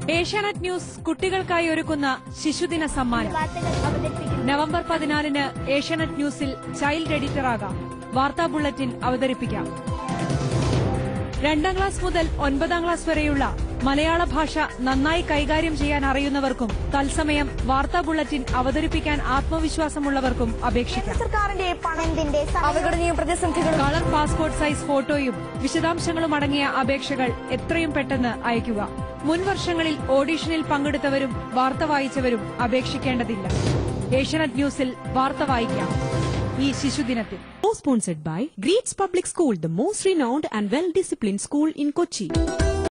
Asianet news കുട്ടികൾക്കായി ഒരുക്കുന്ന ശിശുദിന സമ്മാനം വാർത്തകൾ അവതരിപ്പിക്കുന്നു നവംബർ പതിനാലിന് ഏഷ്യാനെറ്റ് ന്യൂസിൽ ചൈൽഡ് എഡിറ്ററാകാം വാർത്താ ബുള്ളറ്റിൻ അവതരിപ്പിക്കാം രണ്ടാം ക്ലാസ് മുതൽ ഒൻപതാം ക്ലാസ് വരെയുള്ള മലയാള ഭാഷ നന്നായി കൈകാര്യം ചെയ്യാൻ അറിയുന്നവർക്കും തത്സമയം വാർത്താ ബുള്ളറ്റിൻ അവതരിപ്പിക്കാൻ ആത്മവിശ്വാസമുള്ളവർക്കും അപേക്ഷിക്കാം സർക്കാരിന്റെ പണത്തിന്റെ അവഗണനീയ പ്രതിസന്ധികളും കളർ പാസ്പോർട്ട് സൈസ് ഫോട്ടോയും വിശദാംശങ്ങളും അടങ്ങിയ അപേക്ഷകൾ എത്രയും പെട്ടെന്ന് അയയ്ക്കുക മുൻ വർഷങ്ങളിൽ ഓഡീഷനിൽ പങ്കെടുത്തവരും വാർത്ത വായിച്ചവരും അപേക്ഷിക്കേണ്ടതില്ല ഏഷ്യാനെറ്റ് ന്യൂസിൽ വാർത്ത വായിക്കാം ഈ ശിശുദിനത്തിൽ Co-sponsored by Greets Public School, the most renowned and well-disciplined school in Kochi.